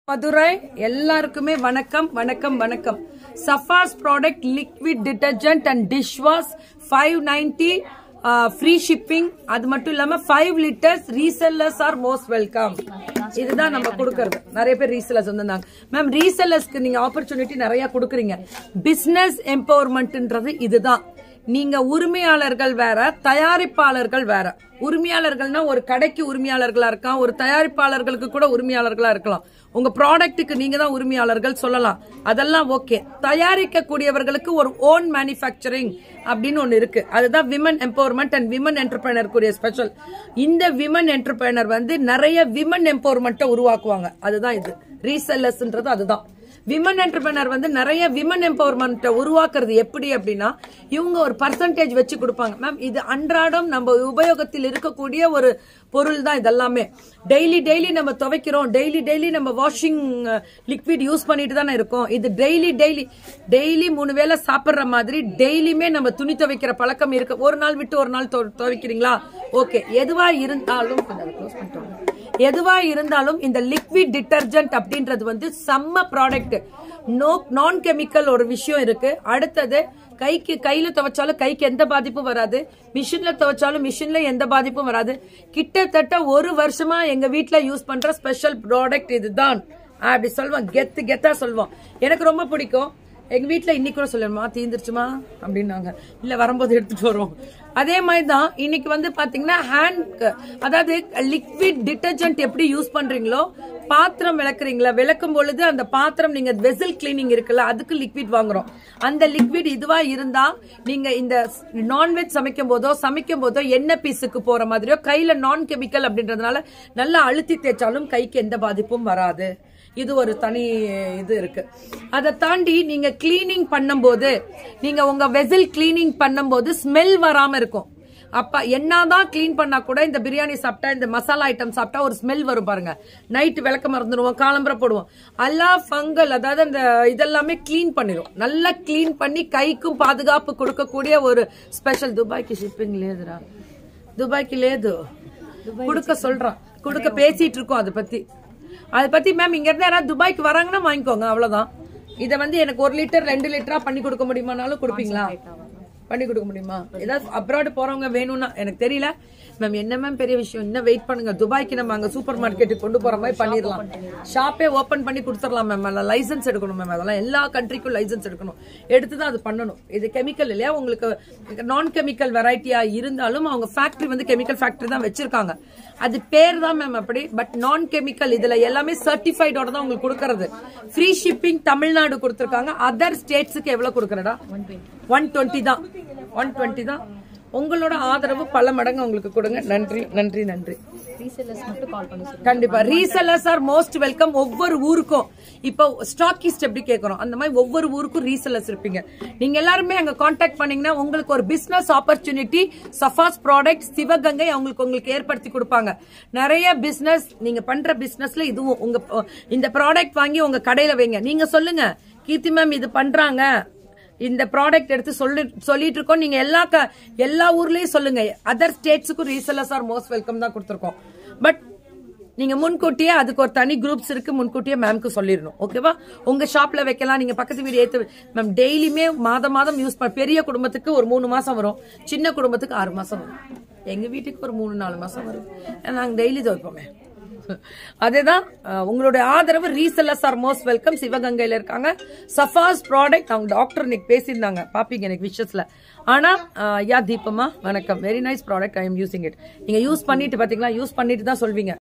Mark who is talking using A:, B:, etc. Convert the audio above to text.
A: மதுரை எல்லாருக்குமே வணக்கம் வணக்கம் வணக்கம் Safas product liquid detergent and dish wash five ninety free shipping அது மட்டும் இல்லாம five litres resellers are most welcome இதுதான் நம்ம கொடுக்கறது நிறைய பேர் ரீசெல்லர்ஸ் வந்திருந்தாங்க மேம் ரீசெல்லர்ஸ்க்கு நீங்க ஆப்பர்ச்சுனிட்டி நிறைய கொடுக்குறீங்க பிசினஸ் எம்பவர்மெண்ட்ன்றது இதுதான் நீங்க உரிமையாளர்கள் வேற தயாரிப்பாளர்கள் வேற உரிமையாளர்கள்னா ஒரு கடைக்கு உரிமையாளர்களா இருக்கலாம் ஒரு தயாரிப்பாளர்களுக்கு கூட உரிமையாளர்களா இருக்கலாம் உங்க ப்ராடக்ட்டுக்கு நீங்க தான் உரிமையாளர்கள் சொல்லலாம் அதெல்லாம் ஓகே தயாரிக்க கூடியவர்களுக்கு ஒரு ஓன் மேனுஃபேக்சரிங் அப்படின்னு ஒன்னு இருக்கு அதுதான் women empowerment and women entrepreneur கூடிய ஸ்பெஷல் இந்த விமன் என்டர்பிரைனர் வந்து நிறைய விமன் எம்பவர்மெண்ட்டை உருவாக்குவாங்க அதுதான் இது ரீசெல்லர்ஸ்ன்றது அதுதான் விமன் என்டர்பிரினர் வந்து நிறைய விமன் எம்பவர்மெண்ட் உருவாக்குறது எப்படி அப்படின்னா இவங்க ஒரு பர்சன்டேஜ் வச்சு கொடுப்பாங்க மேம் இது அன்றாடம் நம்ம உபயோகத்தில் இருக்கக்கூடிய ஒரு பொருள் தான் இதெல்லாமே டெய்லி டெய்லி நம்ம துவைக்கிறோம் டெய்லி டெய்லி நம்ம வாஷிங் லிக்விட் யூஸ் பண்ணிட்டு தானே இருக்கோம் இது டெய்லி டெய்லி டெய்லி மூணு வேளை சாப்பிடுற மாதிரி டெய்லியுமே நம்ம துணி துவைக்கிற பழக்கம் இருக்கு ஒரு நாள் விட்டு ஒரு நாள் துவ- துவைக்கிறீங்களா ஓகே எதுவா இருந்தாலும் கொஞ்சம் அதை close பண்ணிட்டு வாங்க. எதுவா இருந்தாலும் இந்த லிக்விட் டிட்டர்ஜென்ட் அப்படின்றது வந்து செம்ம ப்ராடக்ட் நோ நான் கெமிக்கல் ஒரு விஷயம் இருக்கு அடுத்தது கைக்கு கையில துவைச்சாலும் கைக்கு எந்த பாதிப்பும் வராது மிஷின்ல துவைச்சாலும் மிஷின்ல எந்த பாதிப்பும் வராது கிட்டத்தட்ட ஒரு வருஷமா எங்க வீட்ல யூஸ் பண்ற ஸ்பெஷல் ப்ராடக்ட் இதுதான் அப்படி சொல்லுவோம் கெத்து கெத்தா சொல்லுவோம் எனக்கு ரொம்ப பிடிக்கும் எங்க வீட்ல இன்னைக்கு கூட சொல்லிடுமா தீந்துருச்சுமா அப்படின்னாங்க இல்ல வரும்போது எடுத்துட்டு வரோம் அதே மாதிரி தான் இன்னைக்கு வந்து பாத்தீங்கன்னா ஹேண்ட் அதாவது லிக்விட் டிட்டர்ஜென்ட் எப்படி யூஸ் பண்றீங்களோ பாத்திரம் விளக்குறீங்களா விளக்கும் பொழுது அந்த பாத்திரம் நீங்க வெசல் கிளீனிங் இருக்குல்ல அதுக்கு லிக்விட் வாங்குறோம் அந்த லிக்விட் இதுவா இருந்தா நீங்க இந்த நான்வெஜ் சமைக்கும் போதோ சமைக்கும் போதோ எண்ணெய் பீஸுக்கு போற மாதிரியோ கையில நான் கெமிக்கல் அப்படின்றதுனால நல்லா அழுத்தி தேய்ச்சாலும் கைக்கு எந்த பாதிப்பும் வராது இது ஒரு தனி இது இருக்கு அதை தாண்டி நீங்க கிளீனிங் பண்ணும்போது நீங்க உங்க வெசல் கிளீனிங் பண்ணும்போது ஸ்மெல் வராம இருக்கும் அப்ப என்னதான் க்ளீன் பண்ணா கூட இந்த பிரியாணி சாப்பிட்டா இந்த மசாலா ஐட்டம் சாப்பிட்டா ஒரு ஸ்மெல் வரும் பாருங்க நைட் விளக்க மறந்துடுவோம் காலம்பரை போடுவோம் அல்லா ஃபங்கல் அதாவது அந்த இதெல்லாமே க்ளீன் பண்ணிடும் நல்லா க்ளீன் பண்ணி கைக்கும் பாதுகாப்பு கொடுக்கக்கூடிய ஒரு ஸ்பெஷல் துபாய்க்கு ஷிப்பிங் லேதுடா துபாய்க்கு லேது கொடுக்க சொல்றான் கொடுக்க பேசிட்டு இருக்கோம் அதை பத்தி அதை பத்தி மேம் இங்க இருந்து யாராவது துபாய்க்கு வராங்கன்னா வாங்கிக்கோங்க அவ்வளவுதான் இதை வந்து எனக்கு ஒரு லிட்டர் ரெண்டு லிட்டரா பண்ணி கொடுக்க முடியுமானாலும் கொடுப்பீங்களா பண்ணி கொடுக்க முடியுமா ஏதாவது அப்ராட் போறவங்க வேணும்னா எனக்கு தெரியல மேம் என்ன மேம் பெரிய விஷயம் இன்னும் வெயிட் பண்ணுங்க துபாய்க்கு நம்ம அங்க சூப்பர் மார்க்கெட்டுக்கு கொண்டு போற மாதிரி பண்ணிடலாம் ஷாப்பே ஓபன் பண்ணி கொடுத்துடலாம் மேம் அதில் லைசன்ஸ் எடுக்கணும் மேம் அதெல்லாம் எல்லா கண்ட்ரிக்கும் லைசன்ஸ் எடுக்கணும் எடுத்து தான் அது பண்ணணும் இது கெமிக்கல் இல்லையா உங்களுக்கு நான் கெமிக்கல் வெரைட்டியா இருந்தாலும் அவங்க ஃபேக்டரி வந்து கெமிக்கல் ஃபேக்டரி தான் வச்சிருக்காங்க அது பேர் தான் மேம் அப்படி பட் நான் கெமிக்கல் இதுல எல்லாமே சர்டிஃபைடோட தான் உங்களுக்கு கொடுக்கறது ஃப்ரீ ஷிப்பிங் தமிழ்நாடு கொடுத்துருக்காங்க அதர் ஸ்டேட்ஸுக்கு எவ்வளவு கொடுக்கறடா ஒன் டுவெண்ட்டி தான் ஒன் டுவெண்ட்டி தான் உங்களோட ஆதரவு பல மடங்கு உங்களுக்கு கொடுங்க நன்றி நன்றி நன்றி
B: ரீசெல்லர்ஸ் மட்டும் கால் பண்ணி சொல்லுங்க
A: கண்டிப்பா ரீசெல்லர்ஸ் ஆர் மோஸ்ட் வெல்கம் ஒவ்வொரு ஊருக்கும் இப்போ ஸ்டாக்கிஸ்ட் எப்படி கேக்குறோம் அந்த மாதிரி ஒவ்வொரு ஊருக்கும் ரீசெல்லர்ஸ் இருப்பீங்க நீங்க எல்லாருமே அங்க காண்டாக்ட் பண்ணீங்கன்னா உங்களுக்கு ஒரு business opportunity Safas product Sivaganga அவங்களுக்கு உங்களுக்கு ஏற்படுத்தி கொடுப்பாங்க நிறைய பிசினஸ் நீங்க பண்ற பிசினஸ்ல இதுவும் உங்க இந்த ப்ராடக்ட் வாங்கி உங்க கடையில வைங்க நீங்க சொல்லுங்க கீர்த்தி மேம் இது பண்றாங்க இந்த ப்ராடக்ட் எடுத்து சொல்லி சொல்லிட்டு இருக்கோம் நீங்க எல்லா க- எல்லா ஊர்லயும் சொல்லுங்க அதர் ஸ்டேட்ஸுக்கும் ரீசெல்லர்ஸ் ஆர் மோஸ்ட் வெல்கம் தான் கொடுத்துருக்கோம் பட் நீங்க முன்கூட்டியே அதுக்கு ஒரு தனி குரூப்ஸ் இருக்கு முன்கூட்டியே மேம்க்கு சொல்லிடணும் ஓகேவா உங்க ஷாப்ல வைக்கலாம் நீங்க பக்கத்து வீடு ஏத்து மேம் டெய்லியுமே மாதம் மாதம் யூஸ் பண்ண பெரிய குடும்பத்துக்கு ஒரு மூணு மாசம் வரும் சின்ன குடும்பத்துக்கு ஆறு மாசம் வரும் எங்க வீட்டுக்கு ஒரு மூணு நாலு மாசம் வரும் ஏன்னா நாங்க டெய்லி துவைப்போமே அதேதான் அஹ், உங்களுடைய ஆதரவு ரீசெல்லர்ஸ் ஆர் மோஸ்ட் வெல்கம் சிவகங்கையில இருக்காங்க சஃபாஸ் ப்ராடக்ட் அவங்க டாக்டர் இன்னைக்கு பேசியிருந்தாங்க பாப்பீங்க எனக்கு விஷஸ்ல ஆனா அஹ், யா தீபமா வணக்கம் very nice product I am using it நீங்க யூஸ் பண்ணிட்டு பாத்தீங்களா யூஸ் பண்ணிட்டு தான் சொல்வீங்க